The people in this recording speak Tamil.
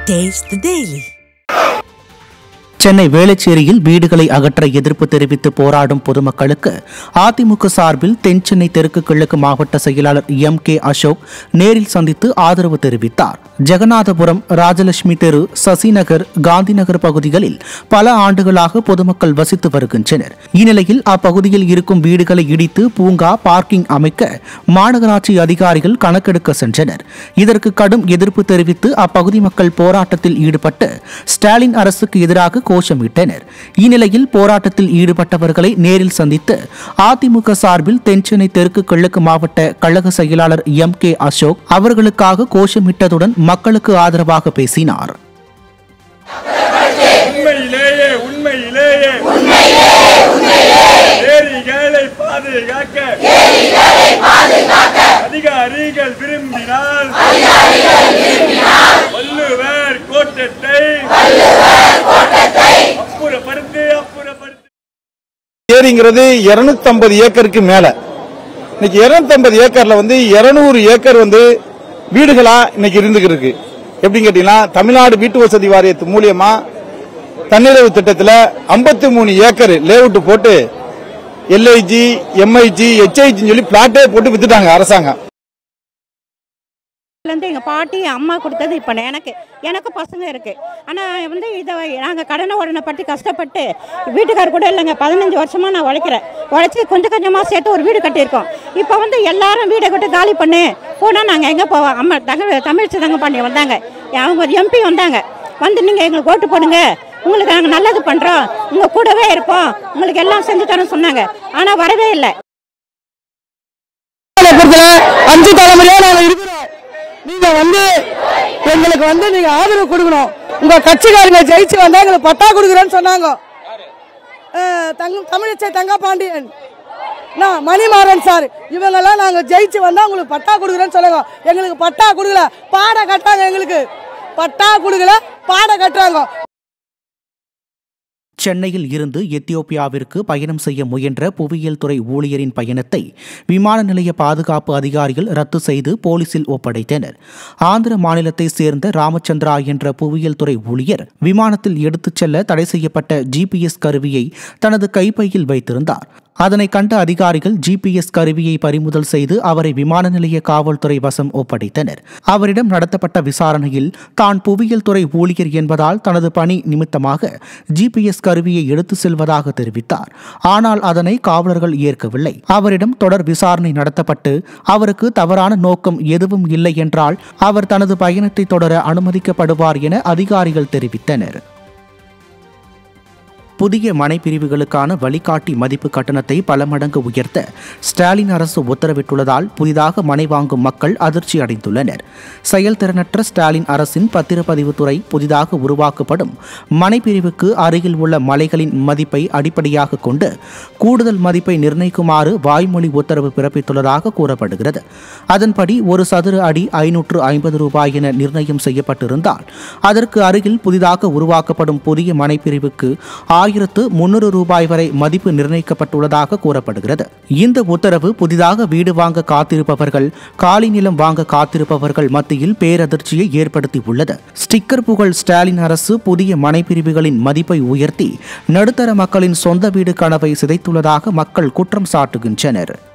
Taste the Daily. சென்னை வேளச்சேரியில் வீடுகளை அகற்ற எதிர்ப்பு தெரிவித்து போராடும் பொதுமக்களுக்கு அதிமுக சார்பில் தென்சென்னை தெற்கு கிழக்கு மாவட்ட செயலாளர் எம் கே அசோக் நேரில் சந்தித்து ஆதரவு தெரிவித்தார் ஜெகநாதபுரம் ராஜலட்சுமி தெரு சசிநகர் காந்திநகர் பகுதிகளில் பல ஆண்டுகளாக பொதுமக்கள் வசித்து வருகின்றனர் இந்நிலையில் அப்பகுதியில் இருக்கும் வீடுகளை இடித்து பூங்கா பார்க்கிங் அமைக்க மாநகராட்சி அதிகாரிகள் கணக்கெடுக்க சென்றனர் இதற்கு கடும் எதிர்ப்பு தெரிவித்து அப்பகுதி மக்கள் போராட்டத்தில் ஈடுபட்டு ஸ்டாலின் அரசுக்கு எதிராக கோஷமிட்டனர் இந்நிலையில் போராட்டத்தில் ஈடுபட்டவர்களை நேரில் சந்தித்து அதிமுக சார்பில் தென்சென்னை தெற்கு கிழக்கு மாவட்ட கழக செயலாளர் எம் கே அசோக் அவர்களுக்காக கோஷமிட்டதுடன் மக்களுக்கு ஆதரவாக பேசினார் உண்மையிலேயே உண்மையிலேயே ஏரிகளை பாதுகாக்க அதிகாரிகள் விரும்பினால் வள்ளுவர் கோட்டத்தை அப்புறப்படுத்து அப்புறப்படுத்து ஏரிங்கிறது 250 ஏக்கருக்கு மேல இன்னைக்கு 250 ஏக்கர்ல வந்து 200 ஏக்கர் வந்து வீடுகளா இன்னைக்கு இருந்துகிட்டு இருக்கு எப்படின்னு கேட்டீங்கன்னா தமிழ்நாடு வீட்டு வசதி வாரியத்து மூலியமா தன்னிறைவு திட்டத்துல 53 மூணு ஏக்கர் லேஅவுட் போட்டு எல்ஐஜி எம்ஐஜி ஹெச்ஐஜின்னு சொல்லி பிளாட்டே போட்டு வித்துட்டாங்க அரசாங்கம் இருந்து எங்கள் பாட்டி அம்மா கொடுத்தது இப்போ எனக்கு எனக்கு பசங்க இருக்குது ஆனால் வந்து இதை நாங்கள் கடனை உடனே பட்டு கஷ்டப்பட்டு வீட்டுக்கார் கூட இல்லைங்க பதினஞ்சு வருஷமாக நான் உழைக்கிறேன் உழைச்சி கொஞ்சம் கொஞ்சமாக சேர்த்து ஒரு வீடு கட்டியிருக்கோம் இப்போ வந்து எல்லாரும் வீடை கட்டி காலி பண்ணு போனால் நாங்கள் எங்கே போவோம் அம்மா தங்க தமிழ்ச்சி தங்க பாண்டி வந்தாங்க அவங்க எம்பி வந்தாங்க வந்து நீங்கள் எங்களுக்கு ஓட்டு போடுங்க உங்களுக்கு நாங்கள் நல்லது பண்ணுறோம் உங்கள் கூடவே இருப்போம் உங்களுக்கு எல்லாம் செஞ்சு தரோம் சொன்னாங்க ஆனால் வரவே இல்லை பொறுத்தல அஞ்சு தலைமுறையா நாங்க இருக்கிறோம் நீங்க வந்து எங்களுக்கு வந்து நீங்க ஆதரவு கொடுக்கணும் உங்க கட்சிக்காரங்க ஜெயிச்சு வந்தா எங்களுக்கு பட்டா கொடுக்குறேன்னு சொன்னாங்க அஹ், தங்க தமிழிசை தங்கபாண்டியன் நான் மணிமாறன் சார் இவங்கெல்லாம் நாங்க ஜெயிச்சு வந்தா உங்களுக்கு பட்டா கொடுக்குறேன்னு சொல்லுங்க எங்களுக்கு பட்டா கொடுக்கல பாட கட்டுறாங்க எங்களுக்கு பட்டா கொடுக்கல பாட கட்டுறாங்க சென்னையில் இருந்து எத்தியோப்பியாவிற்கு பயணம் செய்ய முயன்ற புவியியல் துறை ஊழியரின் பயணத்தை விமான நிலைய பாதுகாப்பு அதிகாரிகள் ரத்து செய்து போலீசில் ஒப்படைத்தனர் ஆந்திர மாநிலத்தைச் சேர்ந்த ராமச்சந்திரா என்ற புவியியல் துறை ஊழியர் விமானத்தில் எடுத்துச் செல்ல தடை செய்யப்பட்ட ஜிபிஎஸ் கருவியை தனது கைப்பையில் வைத்திருந்தார் அதனை கண்ட அதிகாரிகள் ஜிபிஎஸ் கருவியை பறிமுதல் செய்து அவரை விமான நிலைய காவல்துறை வசம் ஒப்படைத்தனர் அவரிடம் நடத்தப்பட்ட விசாரணையில் தான் புவியியல் துறை ஊழியர் என்பதால் தனது பணி நிமித்தமாக ஜிபிஎஸ் கருவியை எடுத்து செல்வதாக தெரிவித்தார் ஆனால் அதனை காவலர்கள் ஏற்கவில்லை அவரிடம் தொடர் விசாரணை நடத்தப்பட்டு அவருக்கு தவறான நோக்கம் எதுவும் இல்லை என்றால் அவர் தனது பயணத்தை தொடர அனுமதிக்கப்படுவார் என அதிகாரிகள் தெரிவித்தனர் புதிய மனை பிரிவுகளுக்கான வழிகாட்டி மதிப்பு கட்டணத்தை பல மடங்கு உயர்த்த ஸ்டாலின் அரசு உத்தரவிட்டுள்ளதால் புதிதாக மனை வாங்கும் மக்கள் அதிர்ச்சி அடைந்துள்ளனர் செயல்திறனற்ற ஸ்டாலின் அரசின் பத்திரப்பதிவுத்துறை புதிதாக உருவாக்கப்படும் மனை பிரிவுக்கு அருகில் உள்ள மலைகளின் மதிப்பை அடிப்படையாக கொண்டு கூடுதல் மதிப்பை நிர்ணயிக்குமாறு வாய்மொழி உத்தரவு பிறப்பித்துள்ளதாக கூறப்படுகிறது அதன்படி ஒரு சதுர அடி ஐநூற்று ஐம்பது ரூபாய் என நிர்ணயம் செய்யப்பட்டிருந்தால் அதற்கு அருகில் புதிதாக உருவாக்கப்படும் புதிய மனை பிரிவுக்கு ஆயிரத்து முன்னூறு ரூபாய் வரை மதிப்பு நிர்ணயிக்கப்பட்டுள்ளதாக கூறப்படுகிறது இந்த உத்தரவு புதிதாக வீடு வாங்க காத்திருப்பவர்கள் காலி நிலம் வாங்க காத்திருப்பவர்கள் மத்தியில் பேரதிர்ச்சியை ஏற்படுத்தியுள்ளது ஸ்டிக்கர் புகழ் ஸ்டாலின் அரசு புதிய மனை பிரிவுகளின் மதிப்பை உயர்த்தி நடுத்தர மக்களின் சொந்த வீடு கனவை சிதைத்துள்ளதாக மக்கள் குற்றம் சாட்டுகின்றனர்